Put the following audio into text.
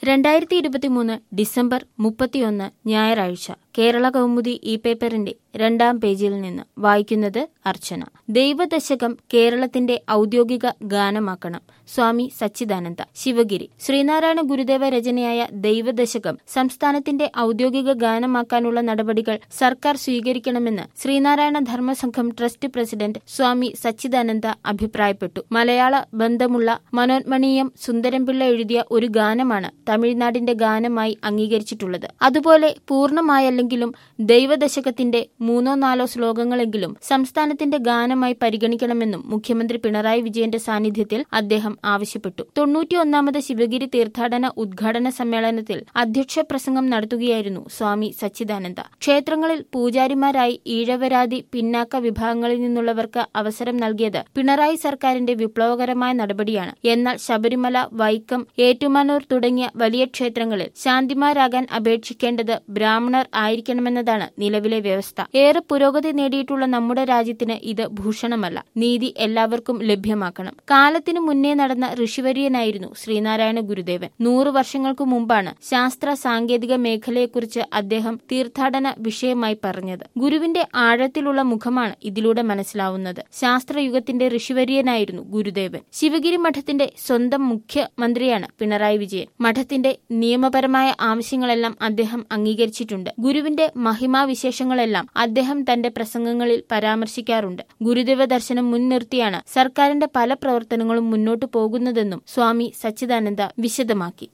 രണ്ടായിരത്തി ഇരുപത്തിമൂന്ന് ഡിസംബർ മുപ്പത്തിയൊന്ന് ഞായറാഴ്ച കേരള കൗമുദി ഈ പേപ്പറിന്റെ രണ്ടാം പേജിൽ നിന്ന് വായിക്കുന്നത് അർച്ചന ദൈവദശകം കേരളത്തിന്റെ ഔദ്യോഗിക ഗാനമാക്കണം സ്വാമി സച്ചിദാനന്ദ ശിവഗിരി ശ്രീനാരായണ ഗുരുദേവ രചനയായ ദൈവദശകം സംസ്ഥാനത്തിന്റെ ഔദ്യോഗിക ഗാനമാക്കാനുള്ള നടപടികൾ സർക്കാർ സ്വീകരിക്കണമെന്ന് ശ്രീനാരായണ ധർമ്മസംഘം ട്രസ്റ്റ് പ്രസിഡന്റ് സ്വാമി സച്ചിദാനന്ദ അഭിപ്രായപ്പെട്ടു മലയാള ബന്ധമുള്ള മനോന്മണീയം സുന്ദരംപിള്ള എഴുതിയ ഒരു ഗാനമാണ് തമിഴ്നാടിന്റെ ഗാനമായി അംഗീകരിച്ചിട്ടുള്ളത് അതുപോലെ പൂർണ്ണമായല്ലെങ്കിലും ദൈവദശകത്തിന്റെ മൂന്നോ നാലോ ശ്ലോകങ്ങളെങ്കിലും സംസ്ഥാനത്തിന്റെ ഗാനമായി പരിഗണിക്കണമെന്നും മുഖ്യമന്ത്രി പിണറായി വിജയന്റെ സാന്നിധ്യത്തിൽ അദ്ദേഹം ആവശ്യപ്പെട്ടു തൊണ്ണൂറ്റിയൊന്നാമത് ശിവഗിരി തീർത്ഥാടന ഉദ്ഘാടന സമ്മേളനത്തിൽ അധ്യക്ഷ പ്രസംഗം നടത്തുകയായിരുന്നു സ്വാമി സച്ചിദാനന്ദ ക്ഷേത്രങ്ങളിൽ പൂജാരിമാരായി ഈഴവരാതി പിന്നാക്ക വിഭാഗങ്ങളിൽ നിന്നുള്ളവർക്ക് അവസരം നൽകിയത് പിണറായി സർക്കാരിന്റെ വിപ്ലവകരമായ നടപടിയാണ് എന്നാൽ ശബരിമല വൈക്കം ഏറ്റുമാനൂർ തുടങ്ങിയ വലിയ ക്ഷേത്രങ്ങളിൽ ശാന്തിമാരാകാൻ അപേക്ഷിക്കേണ്ടത് ബ്രാഹ്മണർ ആയിരിക്കണമെന്നതാണ് നിലവിലെ വ്യവസ്ഥ ഏറെ പുരോഗതി നേടിയിട്ടുള്ള നമ്മുടെ രാജ്യത്തിന് ഇത് ഭൂഷണമല്ല നീതി എല്ലാവർക്കും ലഭ്യമാക്കണം കാലത്തിനു മുന്നേ നടന്ന ഋഷിവര്യനായിരുന്നു ശ്രീനാരായണ ഗുരുദേവൻ നൂറു വർഷങ്ങൾക്കു മുമ്പാണ് ശാസ്ത്ര സാങ്കേതിക മേഖലയെക്കുറിച്ച് അദ്ദേഹം തീർത്ഥാടന വിഷയമായി പറഞ്ഞത് ഗുരുവിന്റെ ആഴത്തിലുള്ള മുഖമാണ് ഇതിലൂടെ മനസ്സിലാവുന്നത് ശാസ്ത്രയുഗത്തിന്റെ ഋഷിവര്യനായിരുന്നു ഗുരുദേവൻ ശിവഗിരി മഠത്തിന്റെ സ്വന്തം മുഖ്യമന്ത്രിയാണ് പിണറായി വിജയൻ മഠത്തിന്റെ നിയമപരമായ ആവശ്യങ്ങളെല്ലാം അദ്ദേഹം അംഗീകരിച്ചിട്ടുണ്ട് ഗുരുവിന്റെ മഹിമാവിശേഷങ്ങളെല്ലാം അദ്ദേഹം തന്റെ പ്രസംഗങ്ങളിൽ പരാമർശിക്കാറുണ്ട് ഗുരുദേവ ദർശനം മുൻനിർത്തിയാണ് സർക്കാരിന്റെ പല പ്രവർത്തനങ്ങളും മുന്നോട്ടു പോകുന്നതെന്നും സ്വാമി സച്ചിദാനന്ദ വിശദമാക്കി